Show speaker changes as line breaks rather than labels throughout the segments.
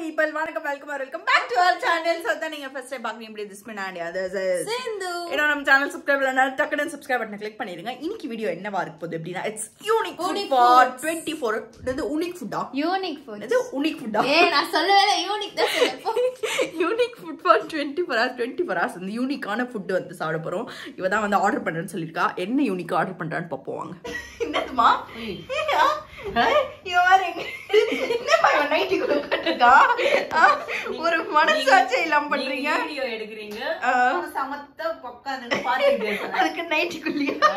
people வணக்கம் welcome welcome back to our channel so தான் நீங்க ஃபர்ஸ்ட் டைம் பாக்குறீங்க இப்படி திஸ் பண்ணாடி அது
சிந்து.
ஏன்னா நம்ம சேனல் சப்ஸ்கிரைப் பண்ணா டக்குனு சப்ஸ்கிரைப் பட்டனை கிளிக் பண்ணிருங்க இன்னைக்கு வீடியோ என்னவா இருக்க போகுது அப்படின்னா it's unique food
Unique
for
foods.
24 இது யூனிக் ஃபுட்டா
யூனிக் ஃபுட்
இது யூனிக் ஃபுட்டா
ஏ நான் சொல்லவே யூனிக் தான் சொல்லுவேன்
unique food for twenty four hours twenty four hours வந்து யூனிக்கான ஃபுட் வந்து சாப்பிட போறோம் இவ தான் வந்து ஆர்டர் பண்றேன்னு சொல்லியிருக்கா என்ன யூனிக் ஆர்டர் பண்றான்னு பார்ப்போம் வாங்க என்னதுமா என்னப்பா இவன் நைட்டி கொடுக்கா ஒரு மனசாட்சி இல்லாம பண்றீங்க
வீடியோ எடுக்கிறீங்க
ஆ.
சமத்த உட்காந்து பாத்துட்டு
அதுக்கு நைட்டிக்குள்ளேயா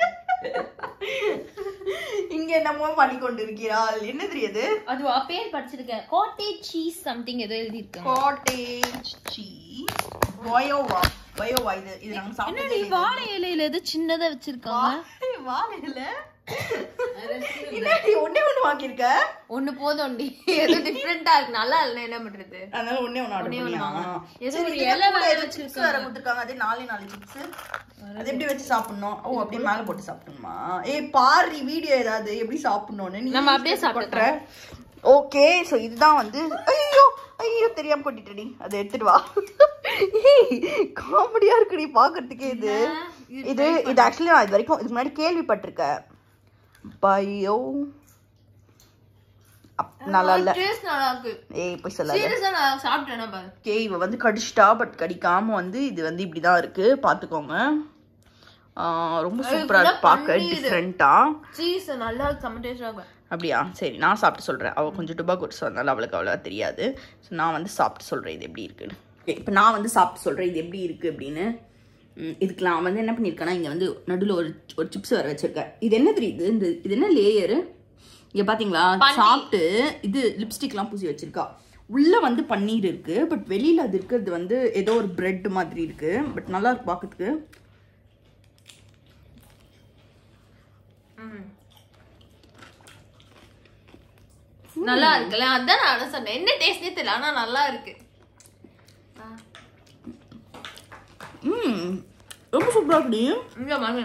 இங்க என்னமோ பண்ணி கொண்டு இருக்கிறாள் என்ன தெரியுது
அது பேர் படிச்சிருக்கேன் காட்டேஜ் சீஸ் சம்திங் ஏதோ எழுதி இருக்காங்க
காட்டேஜ் சீஸ் பயோவா பயோவா இது இது நாங்க
என்னடி
சாப்பிட்டது
வாழை இலையில ஏதோ சின்னதா வச்சிருக்காங்க
வாழைல என்னடி ஒண்ணே ஒண்ணு வாங்கியிருக்க
ஒண்ணு போதும்டி ஏதோ டிஃப்ரெண்டா இருக்கு நல்லா இல்ல என்ன பண்றது
அதனால ஒண்ணே ஒண்ணு ஆர்டர்
ஒண்ணே ஒண்ணு
பண்ணியா
வாங்க. ஏதோ
சரி,
ஒரு
இதுல
இலை
கூட
வேற
ஏதோ chips வேற கொடுத்திருக்காங்க அதே நாலே நாலு chips அது எப்படி வச்சு சாப்பிடணும் ஓ அப்படியே மேல போட்டு சாப்பிடணுமா ஏய் பாரு வீடியோ ஏதாவது எப்படி சாப்பிடணும்னு நீ
நம்ம அப்படியே சாப்பிட்டுக்கலாம்.
ஓகே சோ இதுதான் வந்து ஐயோ ஐயோ தெரியாம கொட்டிட்டடி அதை எடுத்துட்டு வா காமெடியா இருக்குடி பாக்குறதுக்கே இது இது இது ஆக்சுவலி நான் இது வரைக்கும் இதுக்கு முன்னாடி கேள்விப்பட்டிருக்கேன் பயோ அப்- நல்லா இல்ல
டேஸ்ட் நல்லா இருக்கு
ஏய் போய் சொல்லாத
சீரியஸா நான் சாப்பிட்டேன் பாரு
ஓகே இவ வந்து கடிச்சிட்டா பட் கடிக்காம வந்து இது வந்து இப்படிதான் இருக்கு பாத்துக்கோங்க ஆ, ரொம்ப சூப்பரா இருக்கு பார்க்க டிஃப்ரெண்டா
சீஸ் நல்லா செம்ம டேஸ்டா இருக்கும்
அப்படியா சரி நான் சாப்பிட்டு சொல்றேன் அவ கொஞ்சம் டுபா குடிச்சு வந்தாலும் அவளுக்கு அவ்வளோவா தெரியாது ஸோ நான் வந்து சாப்பிட்டு சொல்றேன் இது எப்படி இருக்குன்னு இப்போ நான் வந்து சாப்பிட்டு சொல்றேன் இது எப்படி இருக்கு அப்படின்னு ம், இதுக்கு நான் வந்து என்ன பண்ணியிருக்கேன்னா இங்கே வந்து நடுவில் ஒரு ஒரு சிப்ஸ் வர வச்சிருக்கேன் இது என்ன தெரியுது இந்த இது என்ன லேயரு இங்க பாத்தீங்களா சாப்பிட்டு இது லிப்ஸ்டிக்லாம் பூசி வச்சிருக்கா உள்ள வந்து பன்னீர் இருக்கு பட் வெளியில அது இருக்கிறது வந்து ஏதோ ஒரு பிரெட் மாதிரி இருக்கு பட் நல்லா இருக்கு பார்க்கறதுக்கு
நல்லா இருக்குல்ல அதான் நான் சொன்னேன் என்ன டேஸ்ட்னே தெரியல ஆனா நல்லா இருக்கு
ம் ரொம்ப சூப்பரா இருக்குடி
இங்க மாமி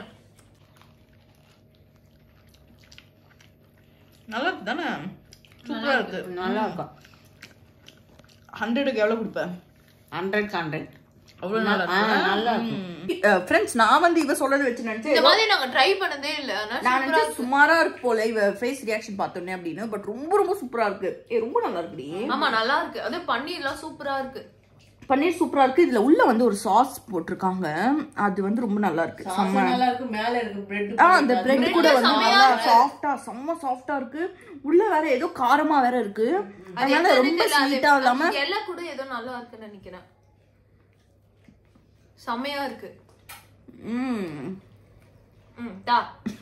நல்லா இருக்கு தானே சூப்பரா இருக்கு
நல்லா இருக்கும்
ஹண்ட்ரடுக்கு எவ்வளவு கொடுப்பேன்
ஹண்ட்ரட் ஹண்ட்ரட்
அவ்வளவு
ஆ,
நல்லா
நல்லா
இருக்கு ஃப்ரெண்ட்ஸ் நான் வந்து இவ சொல்றது வச்சு
இந்த
நினைச்சேன்
மாதிரி நாங்க ட்ரை பண்ணதே இல்ல ஆனா
நான் நினைச்சேன் சுமாரா இருக்கு போல இவ ஃபேஸ் ரியாக்ஷன் பார்த்தோன்னே அப்படின்னு பட் ரொம்ப ரொம்ப சூப்பரா இருக்கு ஏ ரொம்ப நல்லா இருக்குடி
ஆமா நல்லா இருக்கு அது பன்னீர்லாம் சூப்பரா இருக்கு
பன்னீர் சூப்பரா இருக்கு இதுல உள்ள வந்து ஒரு சாஸ் போட்டிருக்காங்க அது வந்து ரொம்ப நல்லா இருக்கு செம்ம
நல்லா இருக்கு மேல இருக்கு பிரெட்
ஆ அந்த பிரெட் கூட வந்து நல்லா சாஃப்டா செம்ம சாஃப்டா இருக்கு உள்ள வேற ஏதோ காரமா வேற இருக்கு அதனால ரொம்ப ஸ்வீட்டா இல்லாம
எல்லாம் கூட ஏதோ நல்லா இருக்குன்னு நினைக்கிறேன் செமையா இருக்கு
ம்
ம் தா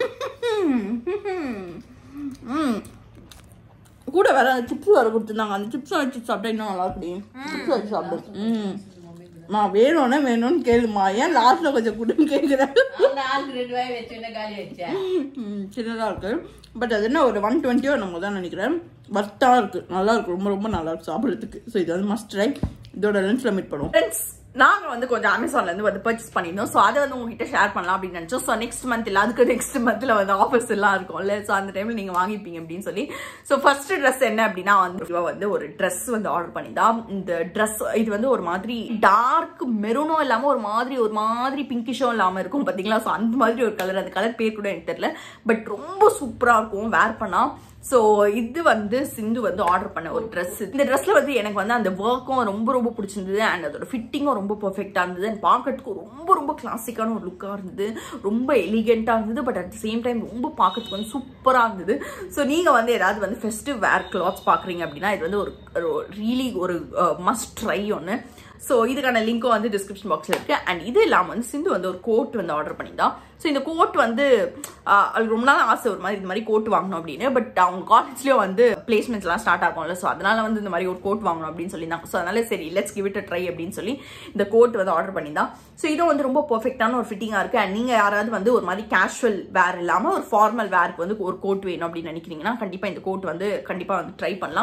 ம் கூட வேற சிப்ஸ் வேற கொடுத்துருந்தாங்க அந்த சிப்ஸ் வச்சு சாப்பிட்டா இன்னும் நல்லா இருக்குடி சிப்ஸ் வச்சு சாப்பிடும் ம் நான் வேணும்னா வேணும்னு கேளுமா ஏன் லாஸ்ட்ல கொஞ்சம் கொடுன்னு கேட்குறேன்
அந்த ஆளுக்கு ரெண்டு வாய் வச்சு காலி வச்சேன்
ம், சின்னதா இருக்கு பட் அது என்ன ஒரு ஒன் டுவெண்ட்டியோ நம்ம தான் நினைக்கிறேன் வர்த்தாக இருக்கு நல்லா இருக்கு ரொம்ப ரொம்ப நல்லா இருக்கு சாப்பிட்றதுக்கு ஸோ இது வந்து மஸ்ட் ட்ரை இதோட லஞ்ச்ல மீட் பண்ணுவோம் ஃப்ரெண்ட்ஸ் நாங்கள் வந்து கொஞ்சம் அமேசான்ல இருந்து வந்து பர்ச்சேஸ் பண்ணியிருந்தோம் ஸோ அதை வந்து உங்ககிட்ட ஷேர் பண்ணலாம் அப்படின்னு நினச்சோம் ஸோ நெக்ஸ்ட் மந்த் இல்லை அதுக்கு நெக்ஸ்ட் மந்த்ல வந்து ஆஃபர்ஸ் எல்லாம் இருக்கும்ல ஸோ அந்த டைம்ல நீங்க வாங்கிப்பீங்க அப்படின்னு சொல்லி ஸோ ஃபர்ஸ்ட் ட்ரெஸ் என்ன அப்படின்னா வந்து இவ வந்து ஒரு ட்ரெஸ் வந்து ஆர்டர் பண்ணியிருந்தா இந்த ட்ரெஸ் இது வந்து ஒரு மாதிரி டார்க் மெரூனும் இல்லாம ஒரு மாதிரி ஒரு மாதிரி பிங்கிஷும் இல்லாம இருக்கும் பாத்தீங்களா ஸோ அந்த மாதிரி ஒரு கலர் அந்த கலர் பேர் கூட எனக்கு தெரியல பட் ரொம்ப சூப்பரா இருக்கும் வேர் பண்ணா ஸோ இது வந்து சிந்து வந்து ஆர்டர் பண்ண ஒரு ட்ரெஸ் இந்த ட்ரெஸ்ல வந்து எனக்கு வந்து அந்த ஒர்க்கும் ரொம்ப ரொம்ப பிடிச்சிருந்தது அண்ட் அதோட ஃபிட்டிங்கும் ரொம்ப பெர்ஃபெக்டாக இருந்தது அண்ட் பார்க்கறதுக்கு ரொம்ப ரொம்ப கிளாசிக்கான ஒரு லுக்காக இருந்தது ரொம்ப எலிகெண்ட்டாக இருந்தது பட் அட் சேம் டைம் ரொம்ப பார்க்கறதுக்கு வந்து சூப்பராக இருந்தது ஸோ நீங்கள் வந்து ஏதாவது வந்து ஃபெஸ்டிவ் வேர் கிளாத்ஸ் பார்க்குறீங்க அப்படின்னா இது வந்து ஒரு ரியலி ஒரு மஸ்ட் ட்ரை ஒன்று ஸோ இதுக்கான லிங்க்கும் வந்து டிஸ்கிரிப்ஷன் பாக்ஸில் இருக்கு அண்ட் இது இல்லாமல் வந்து சிந்து வந்து ஒரு கோட் வந்து ஆர்டர் பண்ணியிருந்தா ஸோ இந்த கோட் வந்து ஆஹ், அவளுக்கு ரொம்ப நாள் ஆசை ஒரு மாதிரி இந்த மாதிரி கோட் வாங்கணும் அப்படின்னு பட் அவங்க காலேஜ்லேயும் வந்து பிளேஸ்மெண்ட்ஸ்லாம் ஸ்டார்ட் ஆகும்ல ஸோ அதனால வந்து இந்த மாதிரி ஒரு கோட் வாங்கணும் அப்படின்னு சொல்லியிருந்தாங்க ஸோ அதனால சரி லெட்ஸ் கிவ் இட் ட்ரை அப்படின்னு சொல்லி இந்த கோட் வந்து ஆர்டர் பண்ணியிருந்தா ஸோ இதுவும் வந்து ரொம்ப பர்ஃபெக்டான ஒரு ஃபிட்டிங்காக இருக்கு அண்ட் நீங்கள் யாராவது வந்து ஒரு மாதிரி கேஷுவல் வேர் இல்லாமல் ஒரு ஃபார்மல் வேருக்கு வந்து ஒரு கோட் வேணும் அப்படின்னு நினைக்கிறீங்கன்னா கண்டிப்பாக இந்த கோட் வந்து கண்டிப்பாக வந்து ட்ரை பண்ணலாம்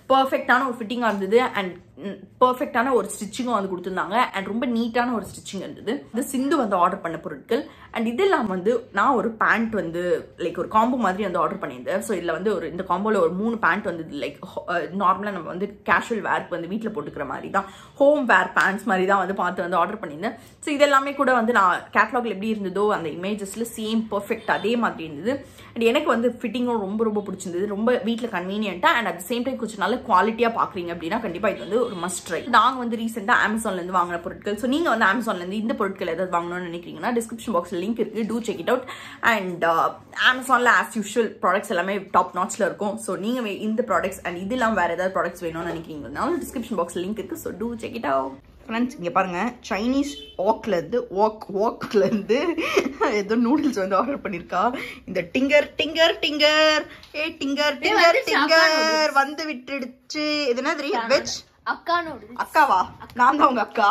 பர்ஃபெக்டான ஒரு ஃபிட்டிங்காக இருந்தது அண்ட் பர்ஃபெக்டான ஒரு ஸ்டிச்சிங்கும் வந்து கொடுத்துருந்தாங்க அண்ட் ரொம்ப நீட்டான ஒரு ஸ்டிச்சிங் இருந்தது இது சிந்து வந்து ஆர்டர் பண்ண பொருட்கள் அண்ட் இதெல்லாம் வந்து நான் ஒரு பேண்ட் வந்து லைக் ஒரு காம்போ மாதிரி வந்து ஆர்டர் பண்ணியிருந்தேன் ஸோ இதில் வந்து ஒரு இந்த காம்போவில் ஒரு மூணு பேண்ட் வந்து லைக் நார்மலாக நம்ம வந்து கேஷுவல் வேர்க்கு வந்து வீட்டில் போட்டுக்கிற மாதிரி தான் ஹோம் வேர் பேண்ட்ஸ் மாதிரி தான் வந்து பார்த்து வந்து ஆர்டர் பண்ணியிருந்தேன் ஸோ இதெல்லாமே கூட வந்து நான் கேட்லாகில் எப்படி இருந்ததோ அந்த இமேஜஸில் சேம் பர்ஃபெக்ட் அதே மாதிரி இருந்தது அண்ட் எனக்கு வந்து ஃபிட்டிங்கும் ரொம்ப ரொம்ப பிடிச்சிருந்தது ரொம்ப வீட்டில் கன்வீனியன்ட்டாக அண்ட் அட் சேம் டைம் கொஞ்சம் நல்ல குவாலிட்டியாக பார்க்குறீங்க அப்படின்னா கண்டிப்பாக இது வந்து ஒரு மஸ்ட் ட்ரை நாங்கள் வந்து ரீசெண்டாக அமேசான்லேருந்து வாங்கின பொருட்கள் ஸோ நீங்கள் வந்து அமேசான்லேருந்து இந்த பொருட்கள் ஏதாவது வாங்கணும்னு நினைக்கிறீங்கன்னா டிஸ்கிரிப்ஷன் பாக்ஸில் லிங்க் இருக்குது to check it out and அமேசானில் ஆஸ் யூஷுவல் ப்ராடக்ட்ஸ் எல்லாமே டாப் நாட்ச்சில் இருக்கும் ஸோ நீங்கள் இந்த ப்ராடக்ட்ஸ் அண்ட் இது இல்லாமல் வேறு ஏதாவது ப்ராடக்ட்ஸ் வேணும்னு நினைக்கிறீங்கனாலும் டிஸ்கிரிப்ஷன் பாக்ஸில் லிங்க் இருக்குது so to check it out friends இங்கே பாருங்கள் சைனீஸ் வாக்லேருந்து வாக் வாக்லேருந்து ஏதோ நூடுல்ஸ் வந்து ஆர்டர் பண்ணியிருக்கா இந்த டிங்கர் டிங்கர் டிங்கர் ஏ டிங்கர் டிங்கர் டிங்கர் வந்து விட்டுடுச்சு இது என்ன தெரியும் வெஜ்
அக்கா நூடுல்ஸ்
அக்காவா நான் தான் உங்க அக்கா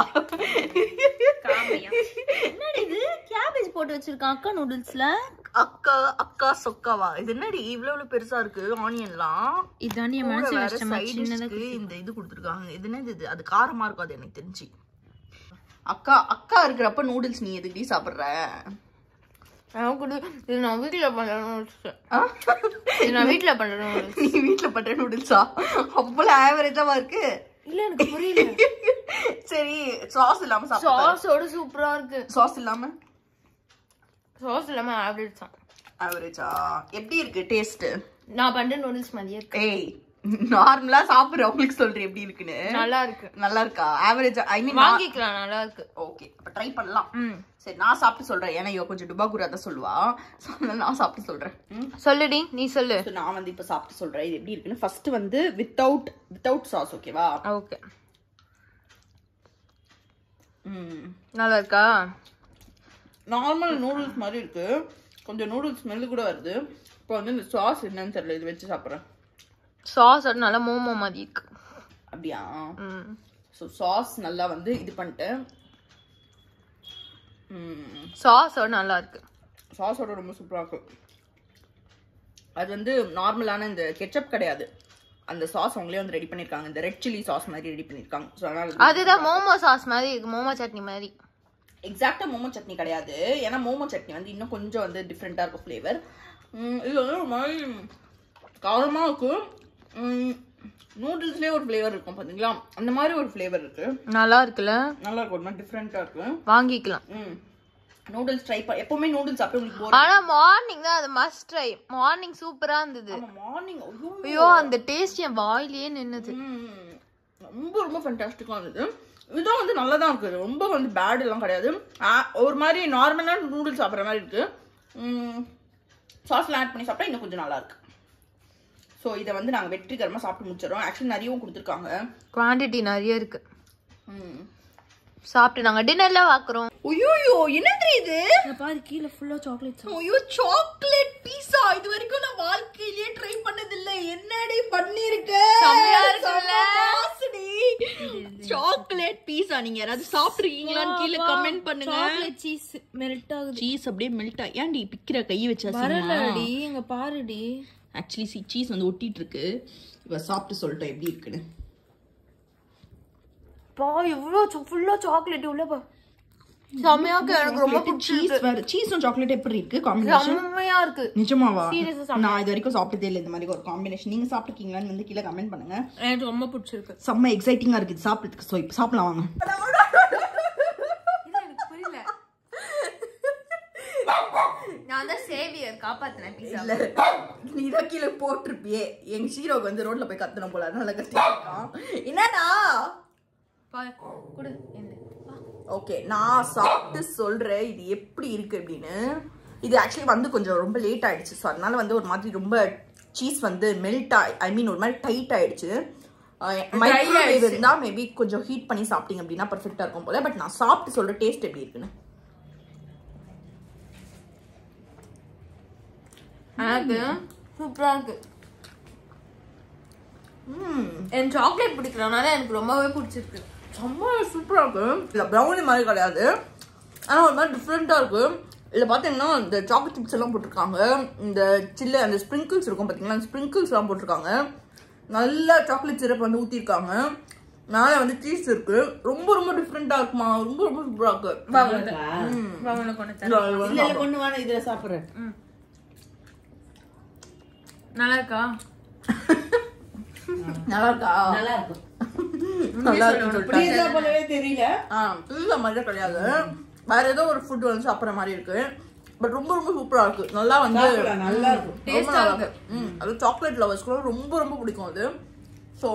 என்னடி இது கேபேஜ் போட்டு வச்சிருக்கான் அக்கா நூடுல்ஸ்ல
அக்கா அக்கா சொக்காவா இது என்னடி இவ்வளவு இவ்வளவு பெருசா இருக்கு ஆனியன்லாம்
இதாண்டி என்
கூட
மனசு
வேற
கஷ்டமா
side
சின்னதா
dish-க்கு இந்த இது கொடுத்துருக்காங்க இது என்னது இது அது காரமா இருக்கும் அது எனக்கு தெரிஞ்சு அக்கா அக்கா இருக்கிறப்ப நூடுல்ஸ் நீ எதுக்கடி சாப்பிடுற
எனக்கு கொடு. இது நான் வீட்ல பண்ற நூடுல்ஸ்
ஆ?
இது நான் வீட்ல பண்ற நூடுல்ஸ்
நீ வீட்ல பண்ற நூடுல்ஸா அவ்வளவு ஆவரேஜாவா இருக்கு
இல்ல எனக்கு புரியல
சரி சாஸ் இல்லாம சாப்பிடு
சாஸோட சூப்பரா இருக்கு
சாஸ் இல்லாம
சாஸ் இல்லாம ஆவரேஜ் தான்
ஆவரேஜா எப்படி இருக்கு டேஸ்ட்
நான் பண்ற நூடுல்ஸ் மாதிரியே இருக்கு
ஏய் நார்மலா சாப்பிடுறவங்களுக்கு சொல்றேன் எப்படி இருக்குன்னு
நல்லா இருக்கு
நல்லா இருக்கா ஆவரேஜ் ஐ மீன்
வாங்கிக்கலாம் நல்லா இருக்கு
ஓகே அப்ப ட்ரை பண்ணலாம்
ம்
சரி நான் சாப்பிட்டு சொல்றேன் ஏன்னா இவ கொஞ்சம் டுபாகுரா தான் சொல்லுவா So, அதனால நான் சாப்பிட்டு சொல்றேன் ம்.
சொல்லுடி நீ சொல்லு
So, நான் வந்து இப்ப சாப்பிட்டு சொல்றேன் இது எப்படி இருக்குன்னு ஃபர்ஸ்ட் வந்து வித்தவுட் வித்தவுட் சாஸ் ஓகேவா
ஓகே
ம்
நல்லா இருக்கா
நார்மல் நூடுல்ஸ் மாதிரி இருக்கு கொஞ்சம் நூடுல்ஸ் ஸ்மெல் கூட வருது இப்போ வந்து இந்த சாஸ் என்னன்னு தெரியல இது வச்சு சாப்பிட்றேன்
சாஸ் நல்லா மோமோ மாதிரி இருக்கு
அப்படியா
ம்
ஸோ சாஸ் நல்லா வந்து இது பண்ணிட்டேன்
சாஸோட நல்லா இருக்கு
சாஸோட ரொம்ப சூப்பராக இருக்கு அது வந்து நார்மலான இந்த கெச்சப் கிடையாது அந்த சாஸ் அவங்களே வந்து ரெடி பண்ணியிருக்காங்க இந்த ரெட் சில்லி சாஸ் மாதிரி ரெடி பண்ணியிருக்காங்க ஸோ அதனால
அதுதான் மோமோ சாஸ் மாதிரி இருக்கு மோமோ சட்னி மாதிரி
எக்ஸாக்டாக மோமோ சட்னி கிடையாது ஏன்னா மோமோ சட்னி வந்து இன்னும் கொஞ்சம் வந்து டிஃப்ரெண்ட்டாக இருக்கும் ஃப்ளேவர் இது வந்து ஒரு மாதிரி காரமாக இருக்கும் நூடுல்ஸ்லேயே ஒரு ஃப்ளேவர் இருக்கும் பார்த்தீங்களா அந்த மாதிரி ஒரு ஃப்ளேவர் இருக்கு
நல்லா இருக்குல்ல
நல்லா இருக்கும் ஒரு மாதிரி டிஃப்ரெண்ட்டாக இருக்கு
வாங்கிக்கலாம்
ம் நூடுல்ஸ் ட்ரை பண்ண எப்பவுமே நூடுல்ஸ் சாப்பிட்டு உங்களுக்கு போர்
ஆனா மார்னிங் தான் அது மஸ்ட் ட்ரை மார்னிங் சூப்பரா இருந்தது
மார்னிங் ஐயோ
ஐயோ அந்த டேஸ்ட் என் வாயிலேயே நின்னுது
ம், ரொம்ப ரொம்ப ஃபண்டாஸ்டிக்காக இருந்தது இதுவும் வந்து நல்லா தான் இருக்குது ரொம்ப வந்து பேட் எல்லாம் கிடையாது ஆ, ஒரு மாதிரி நார்மலான நூடுல்ஸ் சாப்பிட்ற மாதிரி இருக்குது சாஸ்லாம் ஆட் பண்ணி சாப்பிட்டா இன்னும் கொஞ்சம் நல்லா இருக்கு ஸோ இதை வந்து நாங்கள் வெற்றிகரமாக சாப்பிட்டு முடிச்சிடறோம் ஆக்சுவலி நிறையவும் கொடுத்துருக்காங்க
குவாண்டிட்டி நிறைய இருக்கு
ம்
சாப்பிட்டு நாங்க டின்னர்ல வாக்குறோம்
ஐயோ என்ன தெரியுது
பாரு கீழே ஃபுல்லா சாக்லேட்
ஐயோ சாக்லேட் பீஸா இது வரைக்கும் நான் வாழ்க்கையிலேயே ட்ரை பண்ணதில்ல என்னடி பண்ணிருக்க
செம்மையா இருக்குல்ல?
சாக்லேட் பீஸா நீங்க யாராவது சாப்பிட்டுருக்கீங்களான்னு கீழே கமெண்ட் பண்ணுங்க
சாக்லேட் சீஸ் மெல்ட் ஆகுது
சீஸ் அப்படியே மெல்ட் ஏன்டி பிக்கிற கை வச்சா
வரலடி இங்க பாருடி
ஆக்சுவலி சி சீஸ் வந்து ஒட்டிட்டு இருக்கு இவ சாப்பிட்டு சொல்லிட்டோம் எப்படி இருக்குன்னு
பா எவ்வளவு ஃபுல்லா சாக்லேட் உள்ள பா செம்மையா இருக்கு எனக்கு ரொம்ப பிடிச்சிருக்கு
சீஸ் வேற சீஸும் சாக்லேட் எப்படி இருக்கு காம்பினேஷன்
செம்மையா இருக்கு
நிஜமாவா
Serious ஆ
நான் இது வரைக்கும் சாப்பிட்டதே இல்லை இந்த மாதிரி ஒரு காம்பினேஷன் நீங்க சாப்பிட்டுருக்கீங்களான்னு வந்து கீழே கமெண்ட் பண்ணுங்க
எனக்கு ரொம்ப பிடிச்சிருக்கு
செம்ம எக்ஸைட்டிங்கா இருக்கு இது சாப்பிட்றதுக்கு ஸோ இப்போ சாப்பிடலாம் வாங்க
இது எனக்கு புரியல நான் தான் சேவியர் காப்பாத்தினேன் பீஸா
இல்ல நீ தான் கீழே போட்டிருப்பியே எங்க ஷீரோக்கு வந்து ரோட்ல போய் கத்தணும் போல அதனால கத்திருக்கான் என்னடா
பா குடு என்ன
ஓகே நான் சாப்பிட்டு சொல்றேன் இது எப்படி இருக்கு அப்படின்னு இது ஆக்சுவலி வந்து கொஞ்சம் ரொம்ப லேட் ஆயிடுச்சு ஸோ அதனால வந்து ஒரு மாதிரி ரொம்ப சீஸ் வந்து மெல்ட் ஆயி ஐ மீன் ஒரு மாதிரி டைட் ஆயிடுச்சு மைக்ரோவேவ் இருந்தா மேபி கொஞ்சம் ஹீட் பண்ணி சாப்பிட்டீங்க அப்படின்னா பர்ஃபெக்டா இருக்கும் போல பட் நான் சாப்பிட்டு சொல்ற டேஸ்ட் எப்படி இருக்குன்னு
எனக்கு சூப்பரா இருக்கு
ம்
எனக்கு சாக்லேட் பிடிக்கிறனால எனக்கு ரொம்பவே பிடிச்சிருக்கு
செம்ம சூப்பராக இருக்கு இல்லை ப்ரௌனி மாதிரி கிடையாது ஆனால் ஒரு மாதிரி டிஃப்ரெண்ட்டாக இருக்கு இதில் பார்த்தீங்கன்னா இந்த சாக்லேட் சிப்ஸ் எல்லாம் போட்டிருக்காங்க இந்த சில்லு அந்த ஸ்ப்ரிங்கிள்ஸ் இருக்கும் பார்த்தீங்களா அந்த ஸ்ப்ரிங்கிள்ஸ் எல்லாம் போட்டிருக்காங்க நல்ல சாக்லேட் சிரப் வந்து ஊத்திருக்காங்க மேலே வந்து சீஸ் இருக்கு ரொம்ப ரொம்ப டிஃப்ரெண்டா இருக்குமா ரொம்ப ரொம்ப சூப்பரா இருக்கு
வாங்க கொண்டு தரேன்.
இல்ல, அது வந்து
இல்ல இல்ல கொண்டு வாங்க இதுல சாப்பிடுறேன்
நல்லா இருக்கா
நல்லா இருக்கா
நல்லா இருக்கும்
நல்லா இருக்குன்னு சொல்லிட்டாங்க.
பீஸா போலவே தெரியல
ஆ பீஸா மாதிரியே கிடையாது வேற ஏதோ ஒரு ஃபுட் வந்து சாப்பிட்ற மாதிரி இருக்கு பட் ரொம்ப ரொம்ப சூப்பரா இருக்கு நல்லா வந்து
சாப்பிடலாம், நல்லா இருக்கும்
ரொம்ப நல்லா இருக்கு ம் அது சாக்லேட் லவர்ஸ்க்கு ரொம்ப ரொம்ப பிடிக்கும் அது ஸோ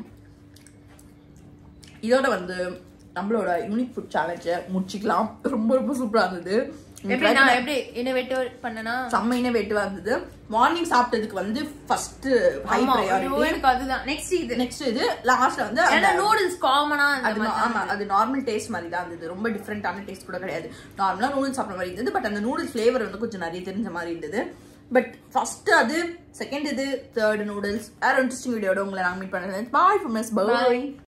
இதோட வந்து நம்மளோட யூனிக் ஃபுட் சேலஞ்சை முடிச்சுக்கலாம் ரொம்ப ரொம்ப சூப்பரா இருந்தது
எப்படி நான் எப்படி என்ன வெட்டு பண்ணனா
செம்ம இனோவேட்டிவா இருந்தது மார்னிங் சாப்பிட்டதுக்கு வந்து ஃபர்ஸ்ட் ஹை
ஆமா
ப்ரையாரிட்டி
எனக்கு அதுதான் நெக்ஸ்ட் இது
நெக்ஸ்ட் இது லாஸ்ட்ல வந்து அந்த-
ஏன்னா நூடுல்ஸ் காமனா
அது நா- ஆமா அது நார்மல் டேஸ்ட் மாதிரி தான் இருந்தது ரொம்ப டிஃப்ரெண்டான டேஸ்ட் கூட கிடையாது நார்மலா நூடுல்ஸ் சாப்பிட்ற மாதிரி இருந்தது பட் அந்த நூடுல்ஸ் ஃபிளேவர் வந்து கொஞ்சம் நிறைய தெரிஞ்ச மாதிரி இருந்தது பட் ஃபர்ஸ்ட் அது செகண்ட் இது தேர்ட் நூடுல்ஸ் வேற இன்ட்ரெஸ்டிங் வீடியோட உங்களை நாங்கள் மீட் பண்ணுறேன் பாய் ஃப்ரம் எஸ் பாய்